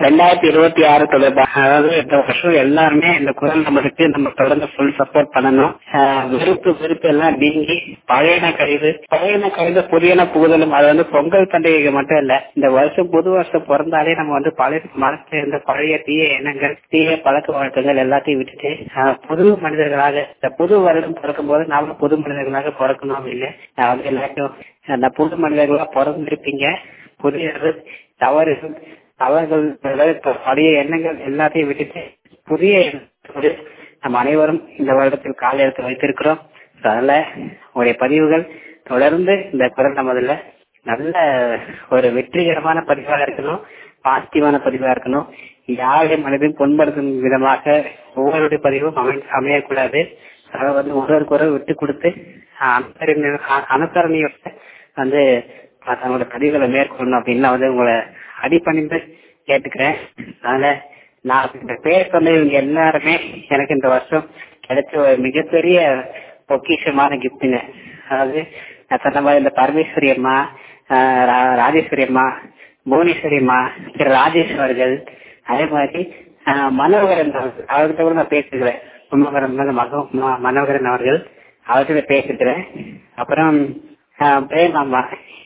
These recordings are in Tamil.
ரெண்டாயிரத்தி இருபத்தி ஆறு தொடர்பாக அதாவது இந்த வருஷம் எல்லாருமே இந்த குரல் நம்மளுக்கு நம்ம தொடர்ந்து ஃபுல் சப்போர்ட் பண்ணணும் ஆஹ் வெறுப்பு வெறுப்பு எல்லாம் நீங்கி பழையன கழிவு பழையன கழிவு புதியன புகுதலும் அது வந்து பொங்கல் பண்டிகை மட்டும் இல்ல இந்த வருஷம் புது வருஷம் பிறந்தாலே நம்ம வந்து பழைய மனசுல இருந்த பழைய தீய எண்ணங்கள் தீய பழக்க வழக்கங்கள் எல்லாத்தையும் விட்டுட்டு ஆஹ் புது மனிதர்களாக இந்த புது வருடம் பிறக்கும் போது நாம புது மனிதர்களாக பிறக்கணும் அப்படின்னு நான் வந்து எல்லாருக்கும் அந்த புது மனிதர்களா பிறந்திருப்பீங்க புதிய தவறு அவர்கள் பழைய எண்ணங்கள் எல்லாத்தையும் விட்டுட்டு புதிய எண்ணத்தோடு நம்ம அனைவரும் இந்த வருடத்தில் கால எடுத்து வைத்திருக்கிறோம் அதனால உங்களுடைய பதிவுகள் தொடர்ந்து இந்த குரல் நமதுல நல்ல ஒரு வெற்றிகரமான பதிவாக இருக்கணும் பாசிட்டிவான பதிவா இருக்கணும் யாருடைய மனதையும் புண்படுத்தும் விதமாக ஒவ்வொருடைய பதிவும் அமை அமையக்கூடாது அதை வந்து ஒருவருக்கு ஒருவர் விட்டு கொடுத்து அனுசரணை அனுசரணையோட வந்து தங்களோட பதிவுகளை மேற்கொள்ளணும் அப்படின்னு வந்து உங்களை அடிப்பணிந்து கேட்டுக்கிறேன் அதனால நான் இந்த பேர் சொன்ன இவங்க எல்லாருமே எனக்கு இந்த வருஷம் கிடைச்ச ஒரு மிகப்பெரிய பொக்கிஷமான கிஃப்ட்டுங்க அதாவது நான் சொன்ன மாதிரி இந்த பரமேஸ்வரி அம்மா ராஜேஸ்வரி அம்மா புவனேஸ்வரி அம்மா திரு ராஜேஷ் அவர்கள் அதே மாதிரி மனோகரன் அவர்கிட்ட கூட நான் பேசுகிறேன் கும்பகரன் மனோகரன் அவர்கள் அவர்கிட்ட பேசிக்கிறேன் அப்புறம் பிரேம் அம்மா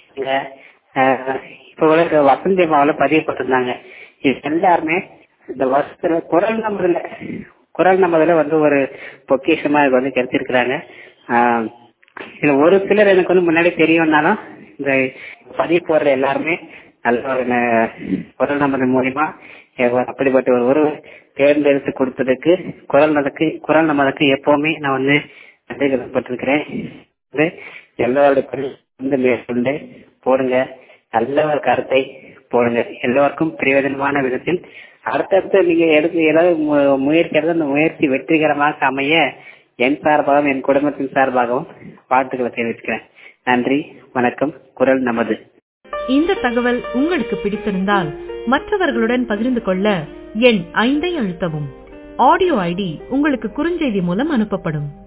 இப்ப கூட வசந்தி அம்மாவில பதிவு போட்டிருந்தாங்க இது எல்லாருமே இந்த வருஷத்துல குரல் நம்பர்ல குரல் நம்பர்ல வந்து ஒரு பொக்கிஷமா வந்து கிடைச்சிருக்கிறாங்க இதுல ஒரு சிலர் எனக்கு வந்து முன்னாடி தெரியும்னாலும் இந்த பதிவு போடுற எல்லாருமே நல்ல ஒரு குரல் நம்பர் மூலியமா அப்படிப்பட்ட ஒரு ஒரு தேர்ந்தெடுத்து கொடுத்ததுக்கு குரல் நமக்கு குரல் நம்மளுக்கு எப்பவுமே நான் வந்து நன்றி கடன்பட்டிருக்கிறேன் எல்லாரோட வந்து மேற்கொண்டு போடுங்க நல்ல ஒரு கருத்தை போடுங்க எல்லோருக்கும் பிரயோஜனமான விதத்தில் அடுத்தடுத்து நீங்க எடுத்து ஏதாவது முயற்சி எடுத்து அந்த முயற்சி வெற்றிகரமாக அமைய என் சார்பாகவும் என் குடும்பத்தின் சார்பாகவும் வாழ்த்துக்களை தெரிவிக்கிறேன் நன்றி வணக்கம் குரல் நமது இந்த தகவல் உங்களுக்கு பிடித்திருந்தால் மற்றவர்களுடன் பகிர்ந்து கொள்ள எண் ஐந்தை அழுத்தவும் ஆடியோ ஐடி உங்களுக்கு குறுஞ்செய்தி மூலம் அனுப்பப்படும்